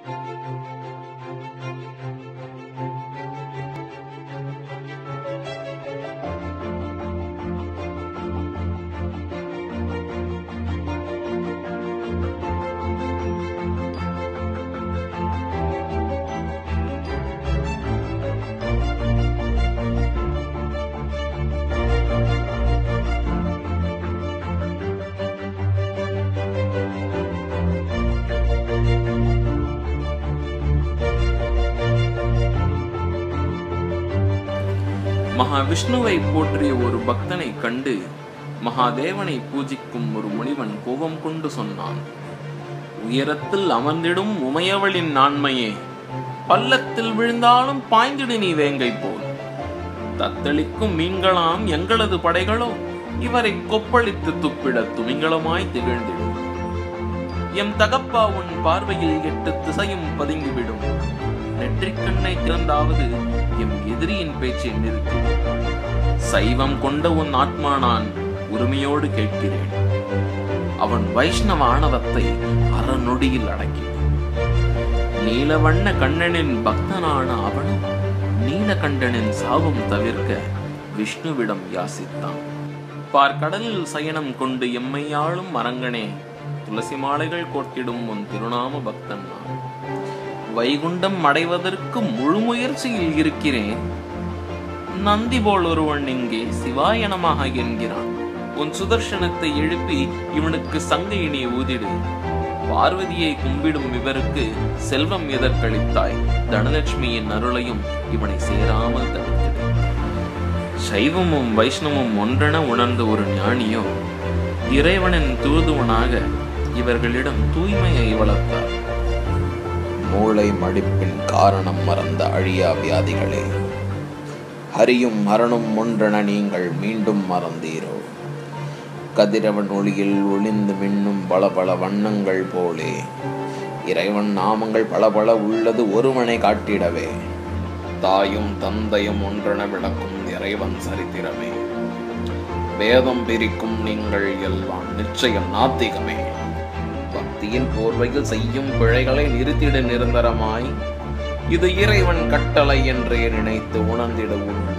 மகாவிஷ்ணுவை போற்றிய ஒரு பக்தனை கண்டு மகாதேவனை பூஜிக்கும் ஒரு முனிவன் கோபம் கொண்டு சொன்னான் உயரத்தில் அமர்ந்திடும் உமையவளின் நான்மையே பள்ளத்தில் விழுந்தாலும் பாய்ந்திடு நீ வேங்கை போல் தத்தளிக்கும் மீன்களாம் எங்களது படைகளோ இவரை கொப்பளித்து துப்பிட துமிங்கலமாய் திகழ்ந்திடும் எம் தகப்பா உன் பார்வையில் எட்டு திசையும் பதுங்கிவிடும் நெற்றிக்கண்ணை திறந்தாவது எம் எதிரியின் பேச்சை நிறுத்தி சைவம் கொண்ட உன் ஆத்மா நான் உரிமையோடு கேட்கிறேன் அவன் வைஷ்ணவ ஆணவத்தை அறநொடியில் அடக்கி நீலவண்ண கண்ணனின் பக்தனான அவனும் நீலகண்டனின் சாபம் தவிர்க்க விஷ்ணுவிடம் யாசித்தான் பார்க்கடலில் சயனம் கொண்டு எம்மையாளும் அரங்கனே துளசி மாலைகள் கோர்த்திடும் உன் திருநாம பக்தன் நான் வைகுண்டம் அடைவதற்கு முழு முயற்சியில் இருக்கிறேன் நந்தி போல் ஒருவன் இங்கே சிவாயனமாக என்கிறான் உன் சுதர்சனத்தை எழுப்பி இவனுக்கு சங்கை நீ ஊதிடு பார்வதியை கும்பிடும் இவருக்கு செல்வம் எதற்களித்தாய் தனலட்சுமியின் அருளையும் இவனை சேராமல் தடுத்திடு சைவமும் வைஷ்ணவமும் ஒன்றென உணர்ந்த ஒரு ஞானியோ இறைவனின் தூதுவனாக இவர்களிடம் தூய்மையை வளர்த்தார் மூளை மடிப்பின் காரணம் மறந்த அழியா வியாதிகளே ஹரியும் ஹரனும் ஒன்றென நீங்கள் மீண்டும் மறந்தீரோ கதிரவன் ஒளியில் ஒளிந்து மின்னும் பல பல வண்ணங்கள் போலே இறைவன் நாமங்கள் பல பல உள்ளது ஒருவனை காட்டிடவே தாயும் தந்தையும் ஒன்றென விளக்கும் இறைவன் சரித்திரமே வேதம் பிரிக்கும் நீங்கள் எல்லாம் நிச்சயம் நாத்திகமே பக்தியின் போர்வையில் செய்யும் பிழைகளை நிறுத்திட நிரந்தரமாய் இது இறைவன் கட்டளை என்றே நினைத்து உணர்ந்திட உன்